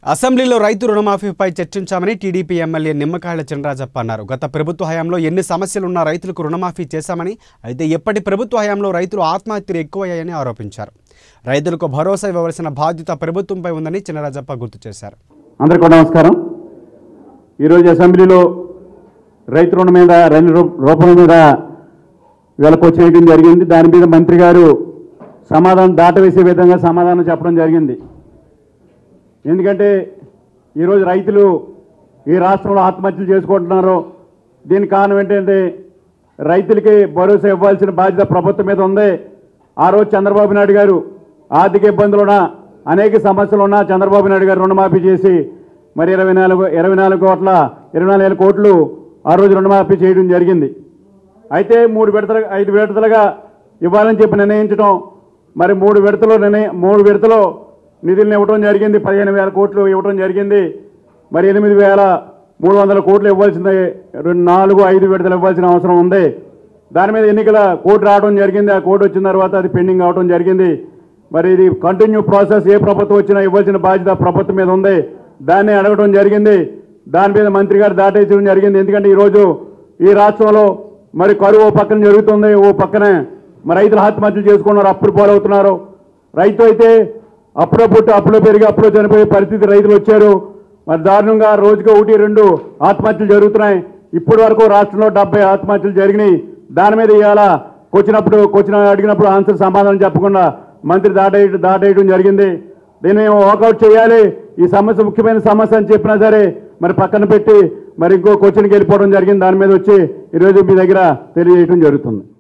అసెంబ్లీలో రైతు రుణమాఫీపై చర్చించామని TDP MLA నిమ్మకాయల చినరాజప్ప అన్నారు గత ప్రభుత్వ హయాంలో ఎన్ని సమస్యలున్నా రైతులకు రుణమాఫీ చేశామని అయితే ఎప్పటి ప్రభుత్వ హయాంలో రైతులు ఆత్మహత్యలు ఎక్కువయ్యాయని ఆరోపించారు రైతులకు భరోసా ఇవ్వవలసిన బాధ్యత ప్రభుత్వంపై ఉందని చినరాజప్ప గుర్తు చేశారు అందరికీ కూడా నమస్కారం ఈరోజు అసెంబ్లీలో రైతు రుణం మీద రైతు రూ- రూపం మీద వీళ్ళకు చేయడం జరిగింది దాని మీద మంత్రి గారు సమాధానం దాటవేసే విధంగా సమాధానం చెప్పడం జరిగింది ఎందుకంటే ఈరోజు రైతులు ఈ రాష్ట్రంలో ఆత్మహత్యలు చేసుకుంటున్నారు దీనికి కారణం ఏంటంటే రైతులకి భరోసా ఇవ్వాల్సిన బాధ్యత ప్రభుత్వం మీద ఉంది ఆ రోజు చంద్రబాబు నాయుడు గారు ఆర్థిక ఇబ్బందులున్నా అనేక సమస్యలు ఉన్నా చంద్రబాబు నాయుడు గారు రుణమాఫీ చేసి మరి ఇరవై నాలుగు ఇరవై నాలుగు కోట్ల ఇరవై నాలుగు వేల కోట్లు ఆ రోజు రుణమాఫీ చేయడం జరిగింది అయితే మూడు విడతలు ఐదు విడతలుగా ఇవ్వాలని చెప్పి నిర్ణయించడం మరి మూడు విడతలు నిర్ణయం మూడు విడతలు నిధులను ఇవ్వడం జరిగింది పదిహేను వేల కోట్లు ఇవ్వడం జరిగింది మరి ఎనిమిది వేల మూడు వందల కోట్లు ఇవ్వాల్సింది రెండు నాలుగు ఐదు విడతలు ఇవ్వాల్సిన అవసరం ఉంది దాని మీద ఎన్నికల కోడ్ రావడం జరిగింది ఆ కోడ్ వచ్చిన తర్వాత అది పెండింగ్ అవడం జరిగింది మరి ఇది కంటిన్యూ ప్రాసెస్ ఏ ప్రభుత్వం వచ్చినా ఇవ్వాల్సిన బాధ్యత ప్రభుత్వం మీద ఉంది దాన్ని అడగడం జరిగింది దాని మీద మంత్రి గారు దాటేయడం జరిగింది ఎందుకంటే ఈరోజు ఈ రాష్ట్రంలో మరి కరువు ఓ పక్కన జరుగుతుంది ఓ పక్కన మరి రైతులు ఆత్మహత్యలు చేసుకున్నారు అప్పుడు పాలవుతున్నారు రైతు అయితే అప్పుడో పుట్టి అప్పుడో పెరిగి అప్పుడో చనిపోయే పరిస్థితి రైతులు వచ్చారు మరి దారుణంగా రోజుకి ఒకటి రెండు ఆత్మహత్యలు జరుగుతున్నాయి ఇప్పటి వరకు రాష్ట్రంలో డెబ్బై ఆత్మహత్యలు జరిగినాయి దాని మీద ఇవాళ వచ్చినప్పుడు వచ్చిన అడిగినప్పుడు ఆన్సర్ సమాధానం చెప్పకుండా మంత్రి దాటేయ దాటేయడం జరిగింది దీన్ని మేము వాకౌట్ చేయాలి ఈ సమస్య ముఖ్యమైన సమస్య అని చెప్పినా సరే మరి పక్కన పెట్టి మరి ఇంకో క్వశ్చన్కి వెళ్ళిపోవడం జరిగింది దాని మీద వచ్చి ఈరోజు మీ దగ్గర తెలియజేయడం జరుగుతుంది